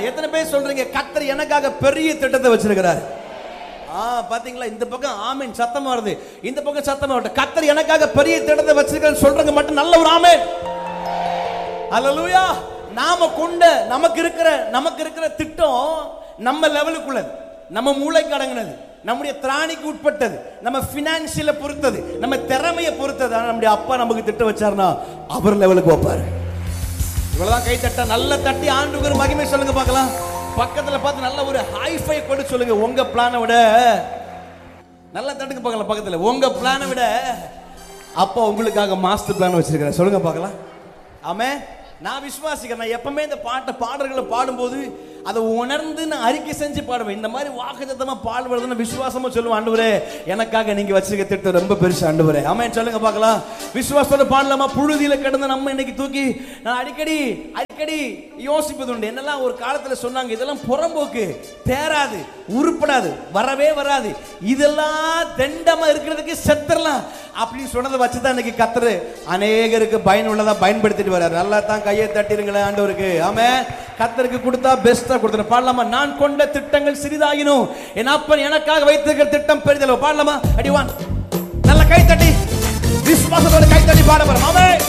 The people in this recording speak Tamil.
எத்தனை பேர் சொல்றீங்க கத்தர் எனக்காக பெரிய திட்டத்தை வச்சிருக்கிறார் ஆ பாத்தீங்களா இந்த பக்கம் ஆமீன் சத்தமா வருது இந்த பக்கம் சத்தமா வருது கத்தர் எனக்காக பெரிய திட்டத்தை வச்சிருக்காரு சொல்றவங்க மட்டும் நல்ல ஒரு ஆமேன் அல்லேலூயா நாம கொண்ட நமக்கு இருக்கிற நமக்கு இருக்கிற திட்டம் நம்ம லெவலுக்குள்ளது நம்ம மூளைக்கு அடங்கினது நம்முடைய திராணிக்கு உட்பட்டது நம்ம பினான்சியல பொறுத்தது நம்ம திறமையை பொறுத்தது ஆனா நம்முடைய அப்பா நமக்கு திட்டம் வச்சாருன்னா அவர் லெவலுக்கு வைப்பாரு இவ்வளவுதான் கை தட்ட நல்ல தட்டி ஆண்டுக்கு மகிமை சொல்லுங்க பார்க்கலாம் பக்கத்துல பார்த்து நல்ல ஒரு ஹைஃபை கொடு சொல்லுங்க உங்க பிளானை விட நல்ல தட்டுக்கு பார்க்கலாம் பக்கத்துல உங்க பிளானை விட அப்பா உங்களுக்காக மாஸ்டர் பிளான் வச்சிருக்கிறேன் சொல்லுங்க பார்க்கலாம் ஆமே நான் விசுவாசிக்கிறேன் நான் எப்பவுமே இந்த பாட்டை பாடல்களை பாடும்போது அதை உணர்ந்து நான் அறிக்கை செஞ்சு பாடுவேன் இந்த மாதிரி வாக்குத்தத்தமா பாடுவதுன்னு விசுவாசமா சொல்லுவேன் ஆண்டவரே எனக்காக நீங்க வச்சிருக்க திட்டம் ரொம்ப பெருசு ஆண்டவரே ஆமே சொல்லுங்க பார்க்கலாம் விசுவாசத்தோட பாடலாமா புழுதியில கிடந்த நம்ம இன்னைக்கு தூக்கி நான் அடிக்கடி அடிக்கடி யோசிப்பது உண்டு என்னெல்லாம் ஒரு காலத்துல சொன்னாங்க இதெல்லாம் புறம்போக்கு தேராது உருப்படாது வரவே வராது இதெல்லாம் தெண்டமா இருக்கிறதுக்கு செத்துறலாம் அப்படின்னு சொன்னதை வச்சு தான் இன்னைக்கு கத்துரு அநேகருக்கு பயனுள்ளதா பயன்படுத்திட்டு வர்றாரு நல்லா தான் கையை தட்டிருங்களேன் ஆண்டவருக்கு ஆமே கத்தருக்கு கொடுத்தா பெஸ்டா கொடுத்துரு பாடலாமா நான் கொண்ட திட்டங்கள் சிறிதாயினும் என் அப்பன் எனக்காக வைத்திருக்கிற திட்டம் பெரிதளவு பாடலாமா அடிவான் நல்ல கை தட்டி விசுவாசத்தோட கை தட்டி பாட போறோம் ஆமே